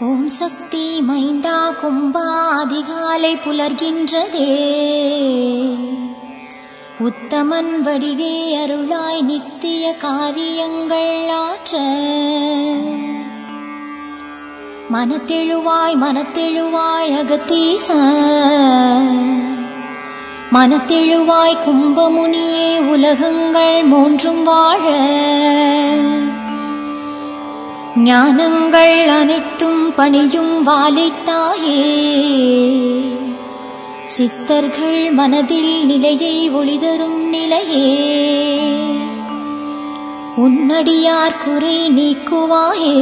ஓம் சக்தி மைந்தா கும்பா அதிகாலை புலர்கின்றதே உத்தமன் வடிவே அருளாய் நித்திய காரியங்கள் ஆற்ற மனத்தெழுவாய் மனத்தெழுவாய் அகத்தீச மனத்தெழுவாய் கும்பமுனியே உலகங்கள் மூன்றும் வாழ ஞானங்கள் அனைத்தும் பணியும் வாலித்தாயே சித்தர்கள் மனதில் நிலையை ஒளிதரும் நிலையே உன்னடியார் குறை நீக்குவாயே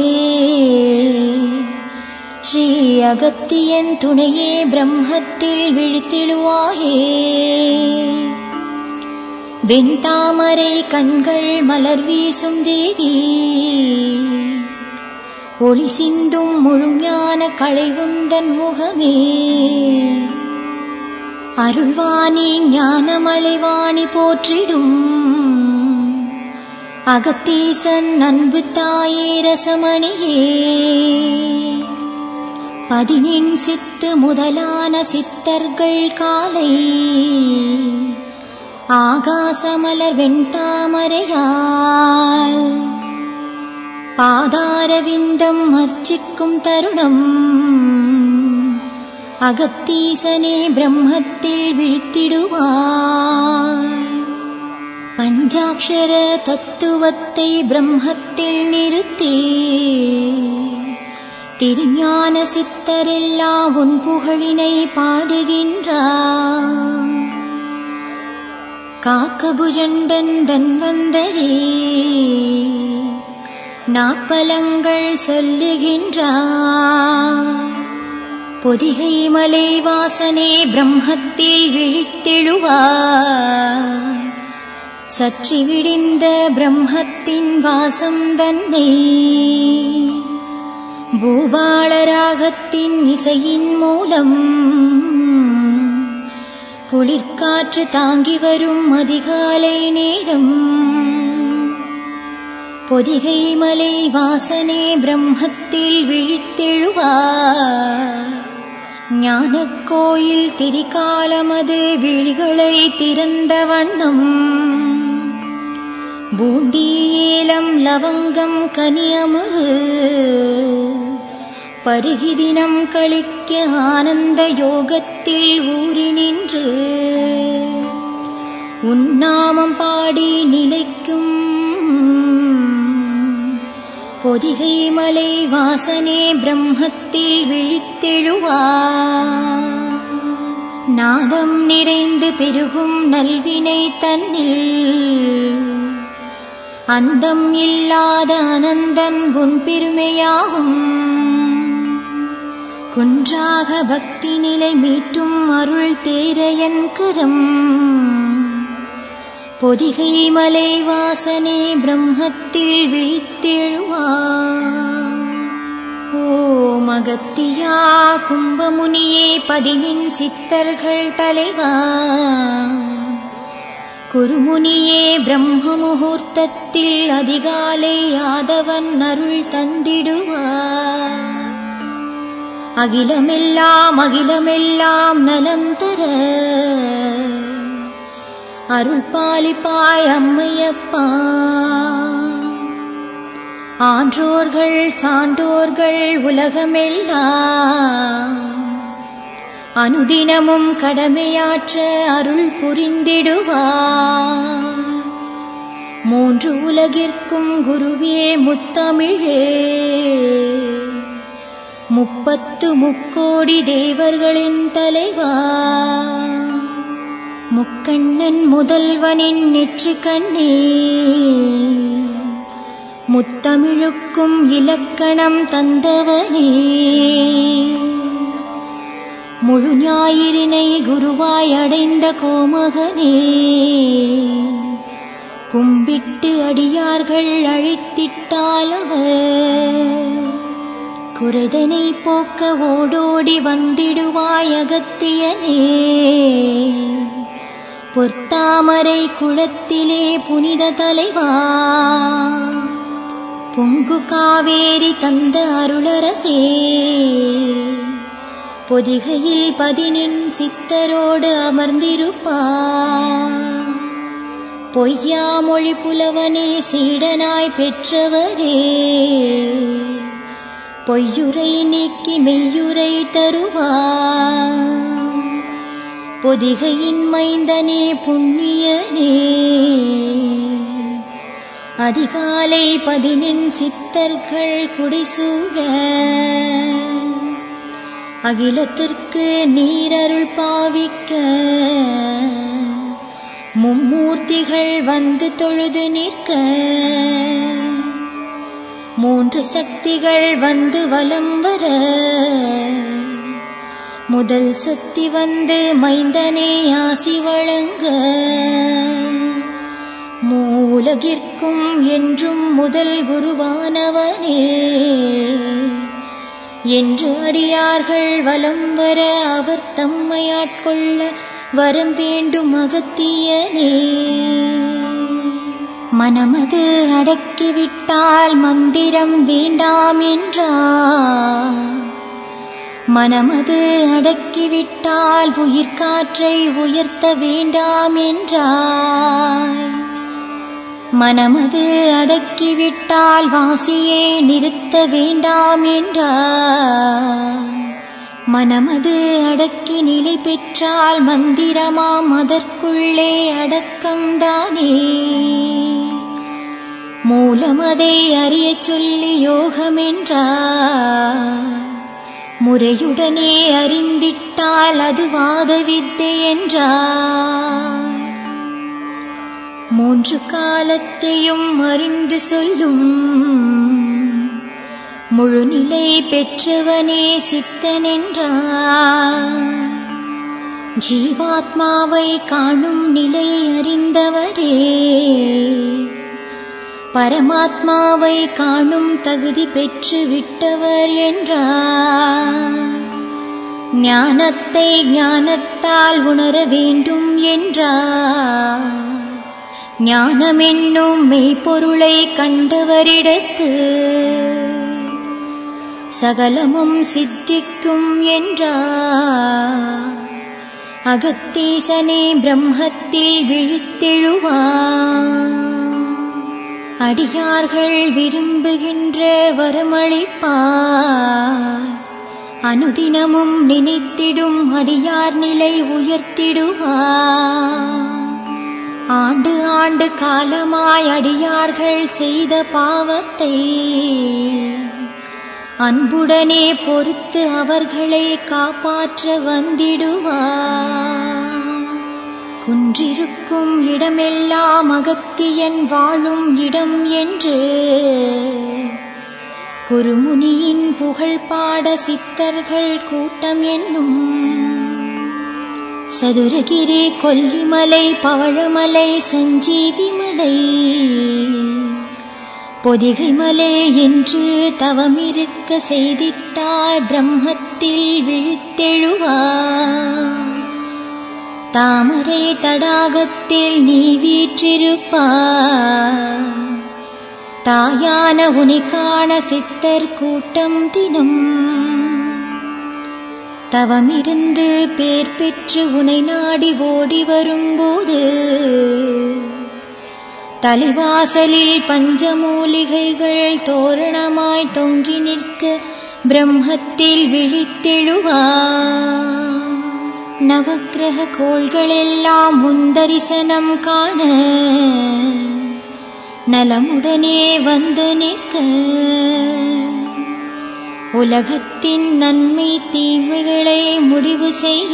ஸ்ரீ அகத்தியன் துணையே பிரம்மத்தில் விழித்திடுவாயே வெண்தாமரை கண்கள் மலர் வீசும் தேவி ஒளி சிந்தும் முழுஞான களைவுந்தன் முகமே அருள்வாணி ஞானமலைவாணி போற்றிடும் அகத்தீசன் அன்பு தாயே ரசமணியே பதினின் சித்து முதலான சித்தர்கள் காலை ஆகாசமலர் வெண்தாமரையால் பாதாரவிந்தம் அர்ச்சிக்கும் தருணம் அகத்தீசனே பிரம்மத்தில் விழித்திடுவார் பஞ்சாட்சர தத்துவத்தை பிரம்மத்தில் நிறுத்தி திருஞான சித்தரெல்லாம் உன் புகழினை பாடுகின்றார் காக்கபுஜண்டன் தன்வந்தரே நாப்பலங்கள் சொல்லுகின்றார் பொதிகை மலை வாசனே பிரம்மத்தில் விழித்தெழுவார் சற்றி விடிந்த பிரம்மத்தின் வாசம் தன்னை பூபாளராகத்தின் இசையின் மூலம் குளிர்காற்று தாங்கி வரும் அதிகாலை நேரம் பொதிகை மலை வாசனே பிரம்மத்தில் விழித்தெழுவார் ஞானக் கோயில் திரிகாலமது விழிகளை திறந்த வண்ணம் பூந்தி ஏலம் லவங்கம் கனியமுது பருகி தினம் கழிக்க ஆனந்த யோகத்தில் ஊறி நின்று உன்னாமம் பாடி நிலைக்கும் பொதிகை மலை வாசனே பிரம்மத்தில் விழித்தெழுவார் நாதம் நிறைந்து பெருகும் நல்வினை தன்னில் அந்தம் இல்லாத அனந்தன் உன் பெருமையாகும் குன்றாக பக்தி நிலை மீட்டும் அருள் தேரையன் கரம் பொதிகை மலை வாசனே பிரம்மத்தில் விழித்தெழுவார் ஓ மகத்தியா கும்பமுனியே பதினின் சித்தர்கள் தலைவா குருமுனியே பிரம்ம முகூர்த்தத்தில் அதிகாலை யாதவன் அருள் தந்திடுவார் அகிலமெல்லாம் அகிலமெல்லாம் நலம் தர அருள் பாலிப்பாய் அம்மையப்பா ஆன்றோர்கள் சான்றோர்கள் உலகமெல்லாம் அனுதினமும் கடமையாற்ற அருள் புரிந்திடுவார் மூன்று உலகிற்கும் குருவே முத்தமிழே முப்பத்து முக்கோடி தேவர்களின் தலைவா முக்கண்ணன் முதல்வனின் நெற்றி கண்ணே முத்தமிழுக்கும் இலக்கணம் தந்தவனே முழு ஞாயிறினை குருவாய் அடைந்த கோமகனே கும்பிட்டு அடியார்கள் அழித்திட்டாலவர் குறைதனை போக்க ஓடோடி வந்திடுவாய் அகத்தியனே பொற்தாமரை குளத்திலே புனித தலைவா பொங்கு காவேரி தந்த அருளரசே பொதிகையில் பதினின் சித்தரோடு அமர்ந்திருப்பார் பொய்யா மொழி புலவனே சீடனாய் பெற்றவரே பொய்யுரை நீக்கி மெய்யுரை தருவார் பொதிகையின் மைந்தனே புண்ணியனே அதிகாலை பதினெண் சித்தர்கள் குடிசூழ அகிலத்திற்கு நீரருள் பாவிக்க மும்மூர்த்திகள் வந்து தொழுது நிற்க மூன்று சக்திகள் வந்து வலம் வர முதல் சக்தி வந்து மைந்தனே ஆசி வழங்க மூலகிற்கும் என்றும் முதல் குருவானவனே என்று அடியார்கள் வலம் வர அவர் தம்மை ஆட்கொள்ள வரம் வேண்டும் அகத்தியனே மனமது அடக்கிவிட்டால் மந்திரம் வேண்டாம் என்றார் மனமது அடக்கிவிட்டால் உயிர்காற்றை உயர்த்த வேண்டாம் என்றாய் மனமது அடக்கிவிட்டால் வாசியே நிறுத்த வேண்டாம் என்றார் மனமது அடக்கி நிலை பெற்றால் மந்திரமாம் அதற்குள்ளே அடக்கம்தானே மூலமதை அறியச் சொல்லி யோகமென்றார் முறையுடனே அறிந்திட்டால் அது வாத வித்தை என்றார் மூன்று காலத்தையும் அறிந்து சொல்லும் முழுநிலை பெற்றவனே சித்தனென்றார் ஜீவாத்மாவை காணும் நிலை அறிந்தவரே பரமாத்மாவை காணும் தகுதி பெற்று விட்டவர் என்றார் ஞானத்தை ஞானத்தால் உணர வேண்டும் என்றார் ஞானமென்னும் மெய்ப்பொருளை கண்டவரிடத்து சகலமும் சித்திக்கும் என்றார் அகத்தீசனே பிரம்மத்தில் விழித்தெழுவார் அடியார்கள் விரும்புகின்ற வரமளிப்பார் அனுதினமும் நினைத்திடும் அடியார் நிலை உயர்த்திடுவார் ஆண்டு ஆண்டு காலமாய் அடியார்கள் செய்த பாவத்தை அன்புடனே பொறுத்து அவர்களை காப்பாற்ற வந்திடுவார் குன்றிருக்கும் இடமெல்லாம் அகத்தியன் வாழும் இடம் என்று குருமுனியின் புகழ் பாட சித்தர்கள் கூட்டம் என்னும் சதுரகிரி கொல்லிமலை பவழமலை சஞ்சீவிமலை பொதிகைமலை என்று தவமிருக்க செய்திட்டார் பிரம்மத்தில் விழித்தெழுவார் தாமரை தடாகத்தில் நீ வீற்றிருப்பார் தாயான உனிக்கான சித்தர் கூட்டம் தினம் தவமிருந்து பேர் பெற்று உனை நாடி ஓடி வரும்போது தலைவாசலில் பஞ்சமூலிகைகள் தோரணமாய் தொங்கி நிற்க பிரம்மத்தில் விழித்தெழுவார் நவக்கிரக கோள்களெல்லாம் முந்தரிசனம் காண நலமுடனே வந்து நிற்க உலகத்தின் நன்மை தீமைகளை முடிவு செய்ய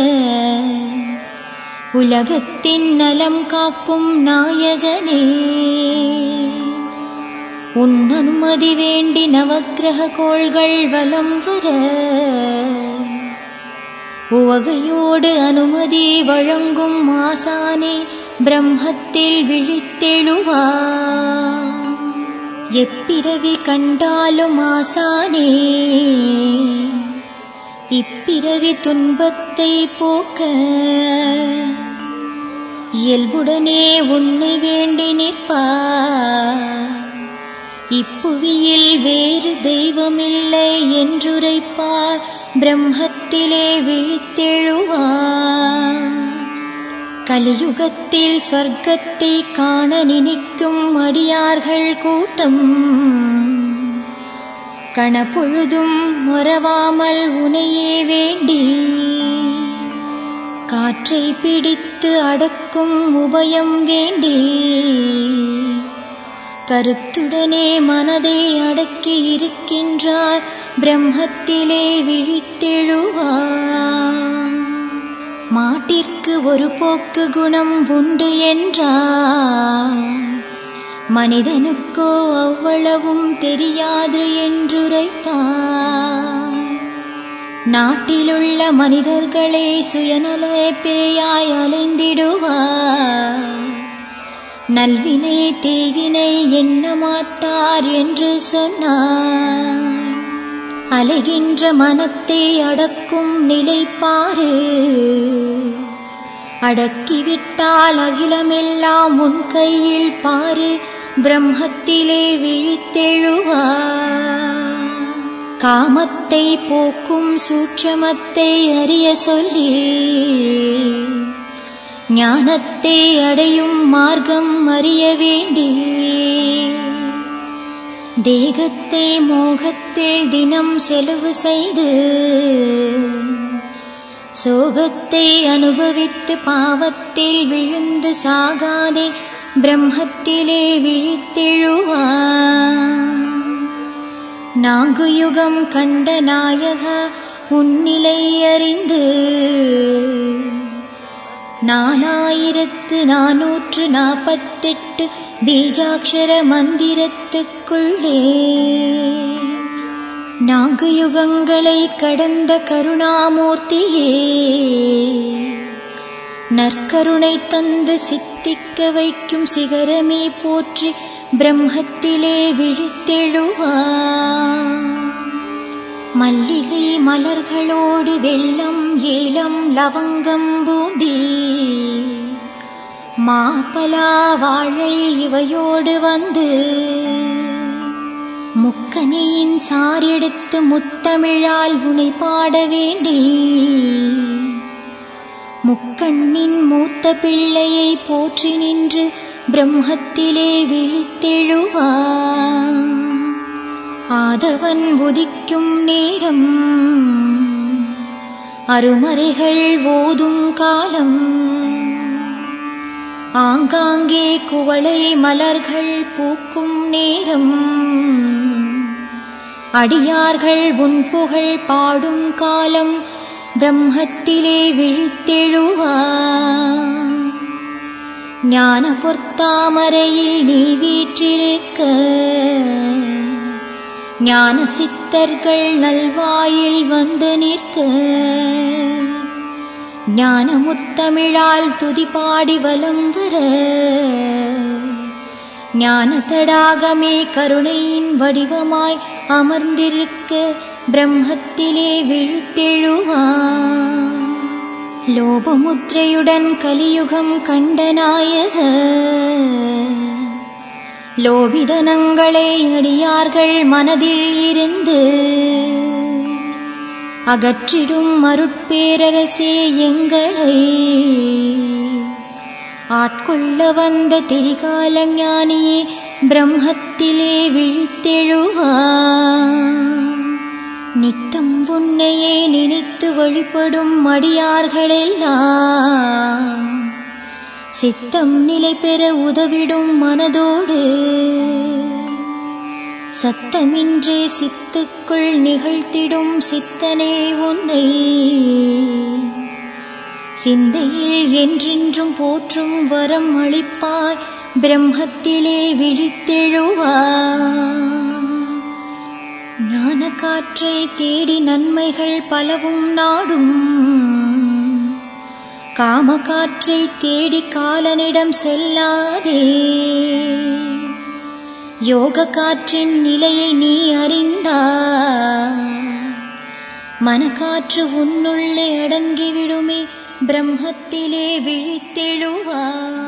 உலகத்தின் நலம் காக்கும் நாயகனே உன் அனுமதி வேண்டி நவக்கிரக கோள்கள் வலம் வர உவகையோடு அனுமதி வழங்கும் ஆசானே பிரம்மத்தில் விழித்தெழுவார் எப்பிறவி கண்டாலும் ஆசானே இப்பிறவி துன்பத்தை போக்க இயல்புடனே உன்னை வேண்டி நிற்பார் இப்புவியில் வேறு தெய்வமில்லை என்றுரைப்பார் பிரம்மத்திலே விழித்தெழுவார் கலியுகத்தில் ஸ்வர்க்கத்தை காண நினைக்கும் அடியார்கள் கூட்டம் கணப்பொழுதும் மறவாமல் உனையே வேண்டி காற்றை பிடித்து அடக்கும் உபயம் வேண்டி கருத்துடனே மனதை அடக்கி இருக்கின்றார் பிரம்மத்திலே விழித்தெழுவார் மாட்டிற்கு ஒரு போக்கு குணம் உண்டு என்றார் மனிதனுக்கோ அவ்வளவும் தெரியாது என்றுரைத்தார் நாட்டிலுள்ள மனிதர்களே சுயநல பேயாய் அலைந்திடுவார் நல்வினை தீவினை எண்ண மாட்டார் என்று சொன்னார் அலைகின்ற மனத்தை அடக்கும் நிலைப்பாரு அடக்கிவிட்டால் அகிலமெல்லாம் உன் கையில் பாரு பிரம்மத்திலே விழித்தெழுவார் காமத்தை போக்கும் சூட்சமத்தை அறிய சொல்லி ஞானத்தை அடையும் மார்க்கம் அறிய வேண்டி தேகத்தை மோகத்தில் தினம் செலவு செய்து சோகத்தை அனுபவித்து பாவத்தில் விழுந்து சாகாதே பிரம்மத்திலே விழித்தெழுவார் நான்கு யுகம் கண்ட நாயக உன்னிலை அறிந்து நாலாயிரத்து நானூற்று நாற்பத்தெட்டு பீஜாட்சர மந்திரத்துக்குள்ளே நான்கு யுகங்களை கடந்த கருணாமூர்த்தியே நற்கருணை தந்து சித்திக்க வைக்கும் சிகரமே போற்றி பிரம்மத்திலே விழித்தெழுவார் மல்லிகை மலர்களோடு வெள்ளம் ஏலம் லவங்கம் பூந்தி மாப்பலா வாழை இவையோடு வந்து முக்கனியின் சாரெடுத்து முத்தமிழால் உனை பாட வேண்டி முக்கண்ணின் மூத்த பிள்ளையை போற்றி நின்று பிரம்மத்திலே விழித்தெழுவார் ஆதவன் உதிக்கும் நேரம் அருமறைகள் ஓதும் காலம் ஆங்காங்கே குவளை மலர்கள் பூக்கும் நேரம் அடியார்கள் உன் புகழ் பாடும் காலம் பிரம்மத்திலே விழித்தெழுவார் ஞான பொற்தாமரையில் நீ வீற்றிருக்க ஞான சித்தர்கள் நல்வாயில் வந்து நிற்க ஞான முத்தமிழால் துதி பாடி வலம் வர ஞான தடாகமே கருணையின் வடிவமாய் அமர்ந்திருக்க பிரம்மத்திலே விழித்தெழுவார் லோபமுத்திரையுடன் கலியுகம் கண்ட நாயக லோபிதனங்களை அடியார்கள் மனதில் இருந்து அகற்றிடும் அருட்பேரரசே எங்களை ஆட்கொள்ள வந்த திரிகால ஞானியே பிரம்மத்திலே விழித்தெழுவார் நித்தம் உன்னையே நினைத்து வழிபடும் அடியார்களெல்லாம் சித்தம் நிலை பெற உதவிடும் மனதோடு சத்தமின்றே சித்துக்குள் நிகழ்த்திடும் சித்தனே உன்னை சிந்தையில் என்றென்றும் போற்றும் வரம் அளிப்பாய் பிரம்மத்திலே விழித்தெழுவார் ஞான காற்றை தேடி நன்மைகள் பலவும் நாடும் காம காற்றை தேடி காலனிடம் செல்லாதே யோக காற்றின் நிலையை நீ அறிந்தாய் மனக்காற்று உன்னுள்ளே அடங்கிவிடுமே பிரம்மத்திலே விழித்தெழுவார்